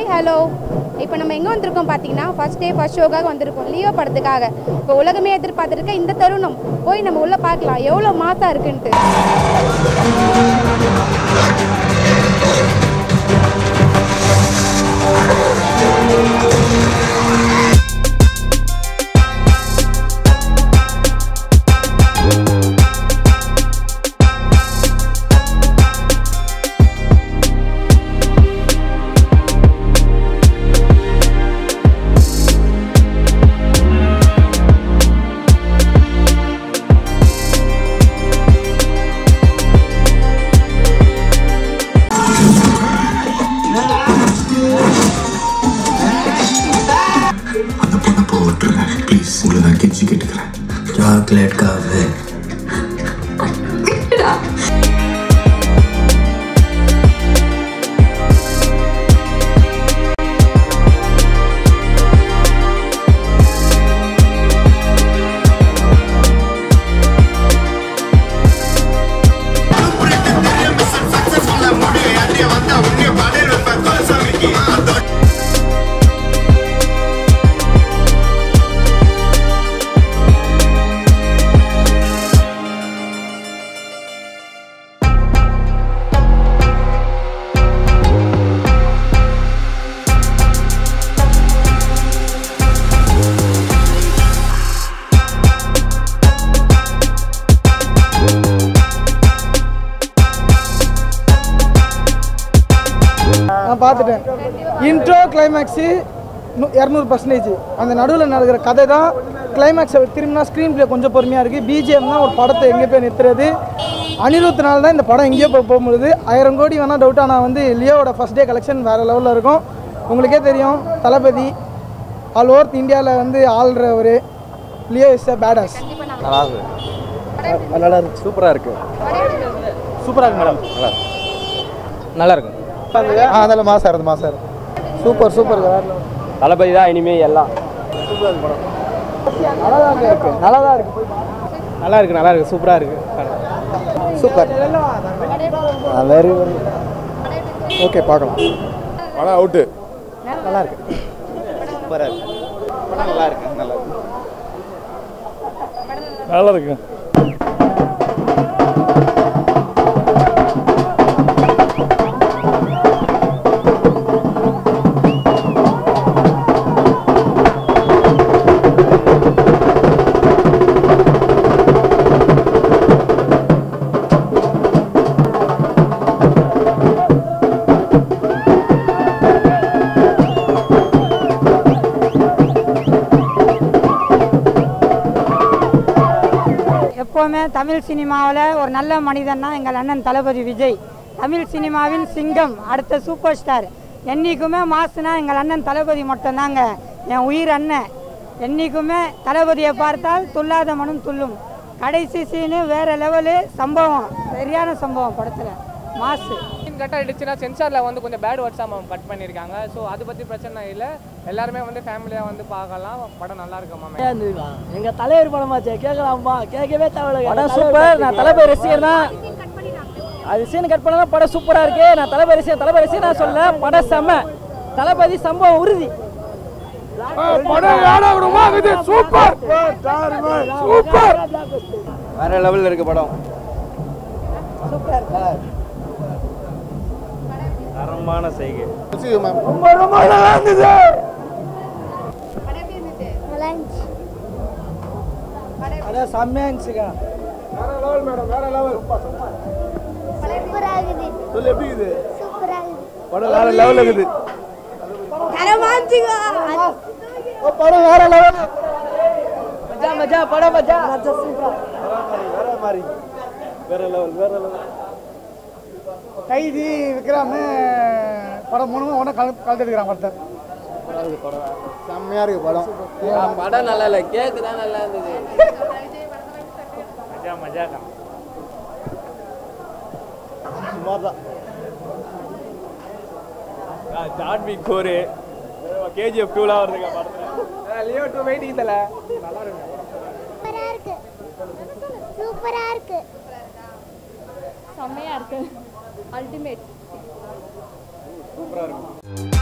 hi hello இப்போ நம்ம எங்கே வந்திருக்கோம் பார்த்தீங்கன்னா ஃபர்ஸ்ட் டே ஃபர்ஸ்ட் ஷோக்காக வந்திருக்கோம் லியோ படத்துக்காக இப்போ உலகமே எதிர்பார்த்துருக்க இந்த தருணம் போய் நம்ம உள்ளே பார்க்கலாம் எவ்வளோ மாசா இருக்குன்ட்டு அந்த பொண்ணை போட்டுருங்க ப்ளீஸ் உங்களை நான் கெஞ்சி கேட்டுக்கிறேன் சாக்லேட் காஃபி நான் பார்த்துட்டேன் இன்ட்ரோ கிளைமேக்ஸு இரநூறு பர்சன்டேஜ் அந்த நடுவில் நடக்கிற கதை தான் கிளைமேக்ஸை திரும்பினா ஸ்க்ரீன் ப்ளே கொஞ்சம் பொறுமையாக இருக்குது பிஜிஎம் தான் ஒரு படத்தை எங்கே போய் நிறுத்துறது அனிருத்னால தான் இந்த படம் எங்கேயோ போய் போக முடியுது ஆயிரம் கோடி வேணால் டவுட் ஆனால் வந்து லியோவோட ஃபஸ்ட் டே கலெக்ஷன் வேறு லெவலில் இருக்கும் உங்களுக்கே தெரியும் தளபதி ஆல் ஓவர் இந்தியாவில் வந்து ஆள்ற ஒரு லியோ இஸ் அ பேடாஸ் நல்லா இருக்கு நல்லா இருக்கு சூப்பராக இருக்கு சூப்பராக இருக்கு மேடம் நல்லா இருக்கு ஆ அதெல்லாம் மாசம் இருக்கு மாசம் இருக்கு சூப்பர் சூப்பர் தளபதி தான் இனிமே எல்லாம் நல்லா தான் இருக்கு நல்லா தான் இருக்கு நல்லா இருக்கு நல்லா இருக்கு சூப்பராக இருக்கு சூப்பர் வெரி வெரி ஓகே பார்க்கலாம் படம் அவுட்டு நல்லா இருக்கு சூப்பராக இருக்கு படம் நல்லா இருக்கு நல்லா இருக்கு நல்லா இருக்கு எப்போவுமே தமிழ் சினிமாவில் ஒரு நல்ல மனிதன்னா எங்கள் அண்ணன் தளபதி விஜய் தமிழ் சினிமாவின் சிங்கம் அடுத்த சூப்பர் ஸ்டார் என்றைக்குமே மாசுனா எங்கள் அண்ணன் தளபதி மட்டும்தாங்க என் உயிர் அண்ணன் என்றைக்குமே தளபதியை பார்த்தால் துல்லாத மனம் துள்ளும் கடைசி சீனு வேற லெவலு சம்பவம் சரியான சம்பவம் படத்தில் மாசு சீன் கட் ஆயிடுச்சுன்னா சென்சாரில் வந்து கொஞ்சம் பேட் வேர்ட்ஸாக கட் பண்ணியிருக்காங்க ஸோ அதை பற்றி பிரச்சனை இல்லை எல்லாருமே வந்து ஃபேமிலியாக வந்து பார்க்கலாம் படம் நல்லா இருக்குமா எங்க தலைவர் படமாச்சே கேட்கலாமா கேட்கவே தேவையில்ல படம் சூப்பர் நான் தளபதி ரசிகர் தான் அது சீன் கட் பண்ணா படம் சூப்பரா இருக்கு நான் தளபதி ரசிகர் தளபதி ரசிகர் நான் சொல்ல படம் செம்ம தளபதி சம்பவம் உறுதி படம் வேணா விடுமா இது சூப்பர் சூப்பர் வேற லெவலில் இருக்கு படம் தரமான செய்கை ரொம்ப ரொம்ப நல்லா இருந்தது அதான் செம்மையாக இருந்துச்சுக்கா வேற லெவல் மேடம் வேற லெவல் சொல்லு எப்படி இது படம் வேற லெவல் இருக்குது ஓ, படம் வேற லெவல் மஜா மஜா படம் மஜா வேற மாதிரி வேற லெவல் வேற லெவல் கைதி விக்ராமு படம் மூணு ஒன்றா கல கலந்துருக்கிறான் ஒருத்தர் செம்மையா இருக்கு படம் படம் நல்லா இல்லை கேக்கு தான் நல்லா இருந்தது மஜா மஜா சுமார் தான் ஜான்விக் கோரு கேஜிஎஃப் டூலாம் வருதுங்க படத்தில் லியோ டூ வெயிட்டிங் தல நல்லா இருக்கு சூப்பரா இருக்கு சூப்பரா இருக்கு செம்மையாக இருக்கு அல்டிமேட் சூப்பராக இருக்கும்